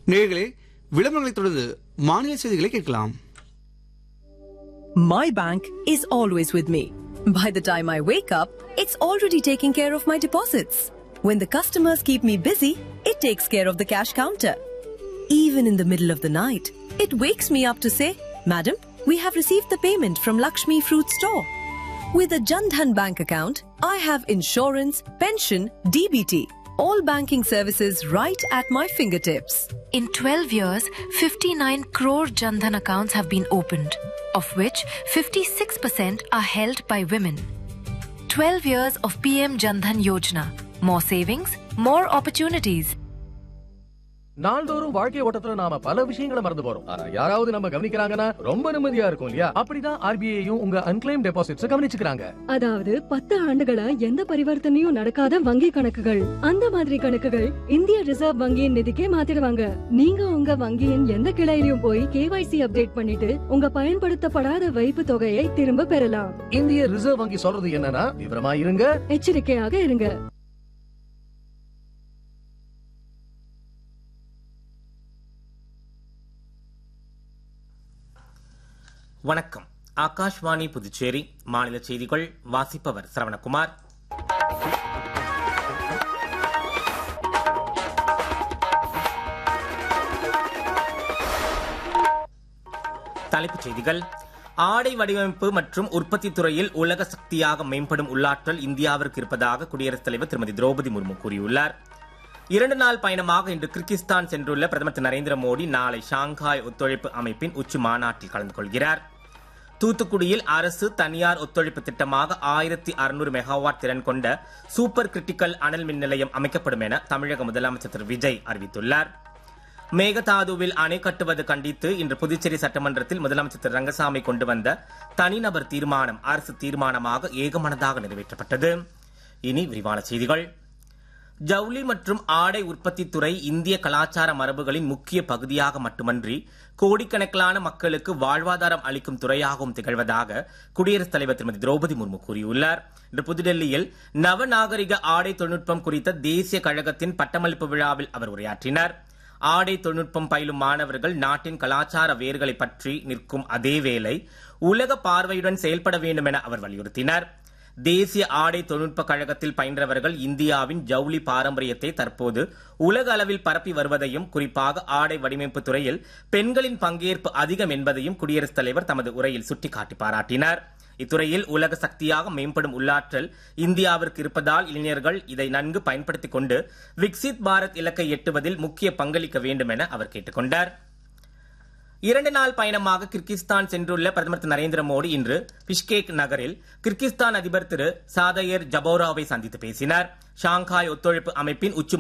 நேர்களே விளம்பரங்களைத் தொடர்ந்து மாநில செய்திகளை கேட்கலாம் My bank is always with me. By the time I wake up, it's already taking care of my deposits. When the customers keep me busy, it takes care of the cash counter. Even in the middle of the night, it wakes me up to say, Madam, we have received the payment from Lakshmi Fruit Store. With a Jandhan bank account, I have insurance, pension, DBT, all banking services right at my fingertips. In 12 years, 59 crore Jandhan accounts have been opened, of which 56% are held by women. 12 years of PM Jandhan Yojana. More savings, more opportunities. நாள்தோறும் வாழ்க்கை ஓட்டத்துல நாம பல விஷயங்களை மறந்து போறோம் ஆனா யாராவது நம்ம கவனிக்கிறாங்கன்னா ரொம்ப நிம்மதியா இருக்கும் இல்லையா அப்படிதான் ஆர்பிஐயும் உங்க அன்கிளைம் டெபாசிட்ஸ் கவனிச்சுக்கிறாங்க அதாவது பத்து ஆண்டுகளா எந்த பரிவர்த்தனையும் நடக்காத வங்கி கணக்குகள் அந்த மாதிரி கணக்குகள் இந்திய ரிசர்வ் வங்கியின் நிதிக்கே மாத்திடுவாங்க நீங்க உங்க வங்கியின் எந்த கிளையிலும் போய் கேவைசி அப்டேட் பண்ணிட்டு உங்க பயன்படுத்தப்படாத வைப்பு தொகையை திரும்ப பெறலாம் இந்திய ரிசர்வ் வங்கி சொல்றது என்னன்னா விவரமா இருங்க எச்சரிக்கையாக இருங்க வணக்கம் ஆகாஷ்வாணி புதுச்சேரி மாநில செய்திகள் வாசிப்பவர் சரவணகுமார் தலைப்புச் செய்திகள் ஆடை வடிவமைப்பு மற்றும் உற்பத்தி துறையில் உலக சக்தியாக மேம்படும் உள்ளாற்றல் இந்தியாவிற்கு இருப்பதாக குடியரசுத் தலைவர் திருமதி திரௌபதி முர்மு கூறியுள்ளார் இரண்டு நாள் பயணமாக இன்று கிர்கிஸ்தான் சென்றுள்ள பிரதமர் திரு நரேந்திர மோடி நாளை ஷாங்காய் ஒத்துழைப்பு அமைப்பின் உச்சி மாநாட்டில் கலந்து கொள்கிறார் தூத்துக்குடியில் அரசு தனியார் ஒத்துழைப்பு திட்டமாக ஆயிரத்தி அறுநூறு மெகாவாட் திறன் கொண்ட சூப்பர் கிரிட்டிக்கல் அனல் மின் நிலையம் அமைக்கப்படும் என தமிழக முதலமைச்சர் திரு விஜய் அறிவித்துள்ளார் மேகதாதுவில் அணை கட்டுவது கண்டித்து இன்று புதுச்சேரி சட்டமன்றத்தில் முதலமைச்சர் திரு ரங்கசாமி கொண்டு வந்த தனிநபர் தீர்மானம் அரசு தீர்மானமாக ஏகமனதாக நிறைவேற்றப்பட்டது இனி விரிவான செய்திகள் ஜவுளி மற்றும் ஆடை உற்பத்தி துறை இந்திய கலாச்சார மரபுகளின் முக்கிய பகுதியாக மட்டுமன்றி கோடிக்கணக்கிலான மக்களுக்கு வாழ்வாதாரம் அளிக்கும் துறையாகவும் திகழ்வதாக குடியரசுத் தலைவர் திருமதி திரௌபதி முர்மு கூறியுள்ளார் இன்று புதுடெல்லியில் நவநாகரிக ஆடை தொழில்நுட்பம் குறித்த தேசிய கழகத்தின் பட்டமளிப்பு விழாவில் அவர் உரையாற்றினார் ஆடை தொழில்நுட்பம் பயிலும் மாணவர்கள் நாட்டின் கலாச்சார வேர்களை பற்றி நிற்கும் அதேவேளை உலக பார்வையுடன் செயல்பட வேண்டும் என அவர் வலியுறுத்தினார் தேசிய ஆடை தொழில்நுட்ப கழகத்தில் பயின்றவர்கள் இந்தியாவின் ஜவுளி பாரம்பரியத்தை தற்போது உலக அளவில் பரப்பி வருவதையும் குறிப்பாக ஆடை வடிவமைப்பு துறையில் பெண்களின் பங்கேற்பு அதிகம் என்பதையும் குடியரசுத் தலைவர் தமது உரையில் சுட்டிக்காட்டி பாராட்டினார் இத்துறையில் உலக சக்தியாக மேம்படும் உள்ளாற்றல் இந்தியாவிற்கு இருப்பதால் இளைஞர்கள் இதை நன்கு பயன்படுத்திக் கொண்டு விக்சித் பாரத் இலக்கை எட்டுவதில் முக்கிய பங்களிக்க வேண்டும் என அவர் கேட்டுக் கொண்டார் இரண்டு நாள் பயணமாக கிர்கிஸ்தான் சென்றுள்ள பிரதமர் திரு நரேந்திர மோடி இன்று பிஷ்கேக் நகரில் கிர்கிஸ்தான் அதிபர் திரு சாதயர் ஜபோராவை சந்தித்து பேசினார் ஷாங்காய் ஒத்துழைப்பு அமைப்பின் உச்சி